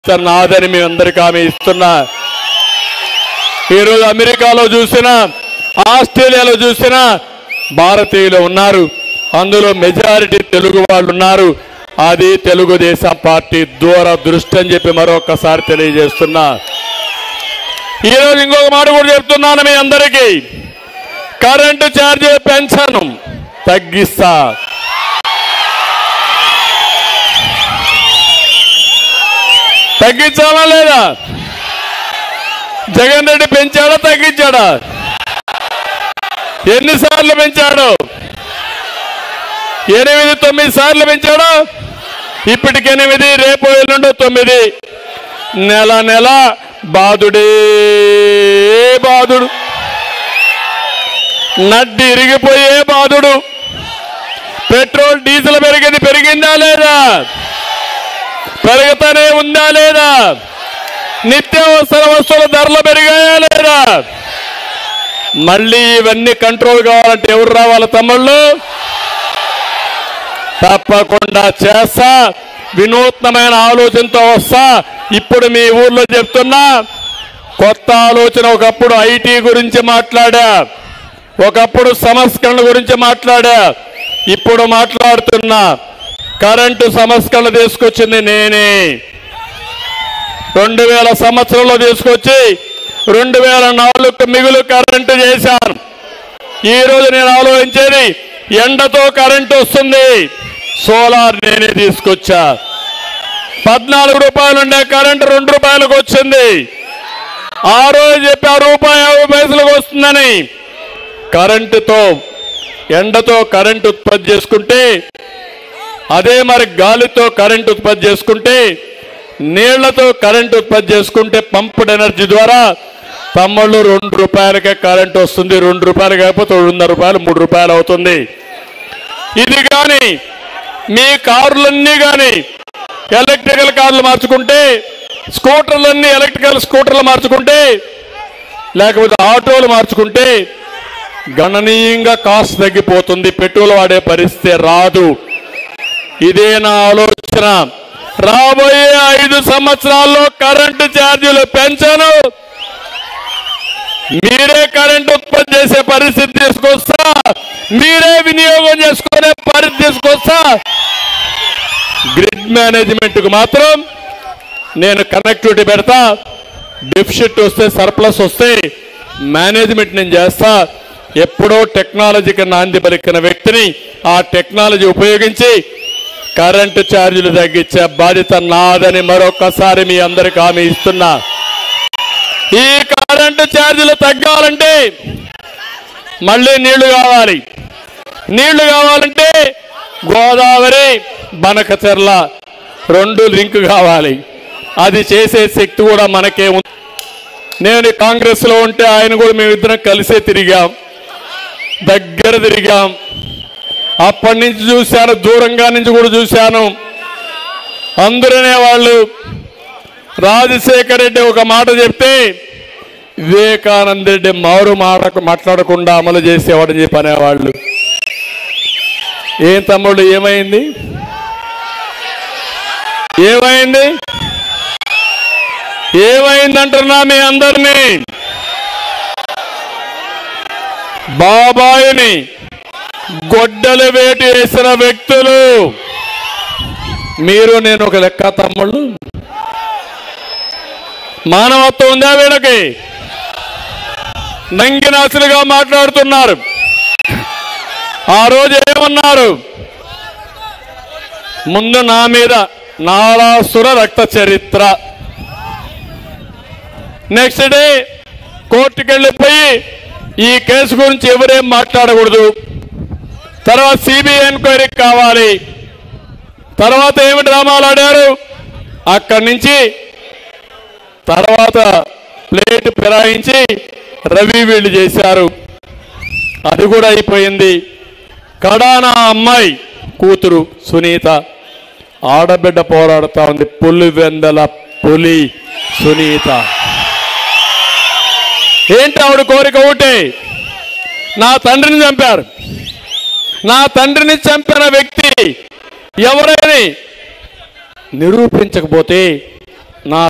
నాదని మీ అందరికీ ఆమె ఇస్తున్నా ఈరోజు అమెరికాలో చూసినా ఆస్ట్రేలియాలో చూసినా భారతీయులు ఉన్నారు అందులో మెజారిటీ తెలుగు వాళ్ళు ఉన్నారు అది తెలుగుదేశం పార్టీ దూరదృష్టి అని చెప్పి మరొకసారి తెలియజేస్తున్నా ఈరోజు ఇంకొక మాట కూడా చెప్తున్నాను మీ అందరికీ కరెంటు ఛార్జీ పెన్షన్ తగ్గిస్తా తగ్గించాలా లేదా జగన్ రెడ్డి పెంచాడా తగ్గించాడా ఎన్నిసార్లు పెంచాడు ఎనిమిది తొమ్మిది సార్లు పెంచాడు ఇప్పటికి ఎనిమిది రేపు ఎల్లుండి తొమ్మిది నెల నెల బాధుడే బాధుడు నడ్డి ఇరిగిపోయే బాధుడు పెట్రోల్ డీజిల్ పెరిగింది పెరిగిందా లేదా పెరుగుతూనే ఉందా లేదా నిత్యావసర వస్తువుల ధరలు పెరిగాయా లేదా మళ్ళీ ఇవన్నీ కంట్రోల్ కావాలంటే ఎవరు రావాలి తమ్ముళ్ళు తప్పకుండా చేస్తా వినూత్నమైన ఆలోచనతో వస్తా ఇప్పుడు మీ ఊర్లో చెప్తున్నా కొత్త ఆలోచన ఒకప్పుడు ఐటీ గురించి మాట్లాడా ఒకప్పుడు సంస్కరణ గురించి మాట్లాడా ఇప్పుడు మాట్లాడుతున్నా కరెంటు సంస్కరణ తీసుకొచ్చింది నేనే రెండు వేల సంవత్సరంలో తీసుకొచ్చి రెండు వేల నాలుగు మిగులు కరెంటు చేశాను ఈ రోజు నేను ఆలోచించేది ఎండతో కరెంటు వస్తుంది సోలార్ నేనే తీసుకొచ్చా పద్నాలుగు రూపాయలు ఉండే కరెంటు రెండు రూపాయలకు వచ్చింది ఆ రోజు చెప్పి ఆ రూపాయి యాభై పైసలకు వస్తుందని కరెంటుతో ఎండతో కరెంటు ఉత్పత్తి చేసుకుంటే అదే మరి గాలితో కరెంట్ ఉత్పత్తి చేసుకుంటే నీళ్లతో కరెంట్ ఉత్పత్తి చేసుకుంటే పంప్డ్ ఎనర్జీ ద్వారా తమ్ముళ్ళు రెండు రూపాయలకే కరెంట్ వస్తుంది రెండు రూపాయలు కాకపోతే రెండున్నర రూపాయలు మూడు రూపాయలు అవుతుంది ఇది కానీ మీ కారులన్నీ కానీ ఎలక్ట్రికల్ కార్లు మార్చుకుంటే స్కూటర్లన్నీ ఎలక్ట్రికల్ స్కూటర్లు మార్చుకుంటే లేకపోతే ఆటోలు మార్చుకుంటే గణనీయంగా కాస్ట్ తగ్గిపోతుంది పెట్రోల్ వాడే పరిస్థితి రాదు ఇదే నా ఆలోచన రాబోయే ఐదు సంవత్సరాల్లో కరెంటు ఛార్జీలు పెంచను మీరే కరెంట్ ఉత్పత్తి చేసే పరిస్థితి తీసుకొస్తా మీరే వినియోగం చేసుకునే పరిస్థితి తీసుకొస్తా గ్రిడ్ మేనేజ్మెంట్ కు మాత్రం నేను కనెక్టివిటీ పెడతా డెఫిషిట్ వస్తే సర్ప్లస్ వస్తే మేనేజ్మెంట్ నేను చేస్తా ఎప్పుడో టెక్నాలజీకి నాంది పలికిన వ్యక్తిని ఆ టెక్నాలజీ ఉపయోగించి కరెంటు ఛార్జీలు తగ్గించే బాధ్యత నాదని మరొకసారి మీ అందరికి హామీ ఇస్తున్నా ఈ కరెంటు ఛార్జీలు తగ్గాలంటే మళ్ళీ నీళ్లు కావాలి నీళ్లు కావాలంటే గోదావరి బనకచెర్ల రెండు లింక్ కావాలి అది చేసే శక్తి కూడా మనకే ఉంది నేను కాంగ్రెస్ లో ఉంటే ఆయన కూడా మేమిద్దరం కలిసే తిరిగాం దగ్గర తిరిగాం అప్పటి నుంచి చూశాను దూరంగా నుంచి కూడా చూశాను అందరనే వాళ్ళు రాజశేఖర రెడ్డి ఒక మాట చెప్తే వివేకానంద రెడ్డి మారు మాట మాట్లాడకుండా అమలు చేసేవాడని చెప్పి అనేవాళ్ళు ఏం తమ్ముడు ఏమైంది ఏమైంది ఏమైందంటున్నా మీ అందరినీ బాబాయిని గొడ్డలు వేటి వేసిన వ్యక్తులు మీరు నేను ఒక లెక్క తమ్ముళ్ళు మానవత్వం ఉందా వీళ్ళకి నంగినాసులుగా మాట్లాడుతున్నారు ఆ రోజు ఏమన్నారు ముందు నా మీద నారాసుర రక్త చరిత్ర నెక్స్ట్ డే కోర్టుకి వెళ్ళిపోయి ఈ కేసు గురించి ఎవరేం మాట్లాడకూడదు తర్వాత సిబిఐ ఎంక్వైరీ కావాలి తర్వాత ఏమి డ్రామాలు ఆడారు అక్కడి నుంచి తర్వాత ప్లేట్ ఫిరాయించి రవి వీళ్ళు చేశారు అది కూడా అయిపోయింది కడానా అమ్మాయి కూతురు సునీత ఆడబిడ్డ పోరాడుతా ఉంది పులి వెందల పులి సునీత ఏంటి ఆవిడ కోరిక ఒకటే నా తండ్రిని చంపారు నా తండ్రిని చంపిన వ్యక్తి ఎవరైనా నిరూపించకపోతే నా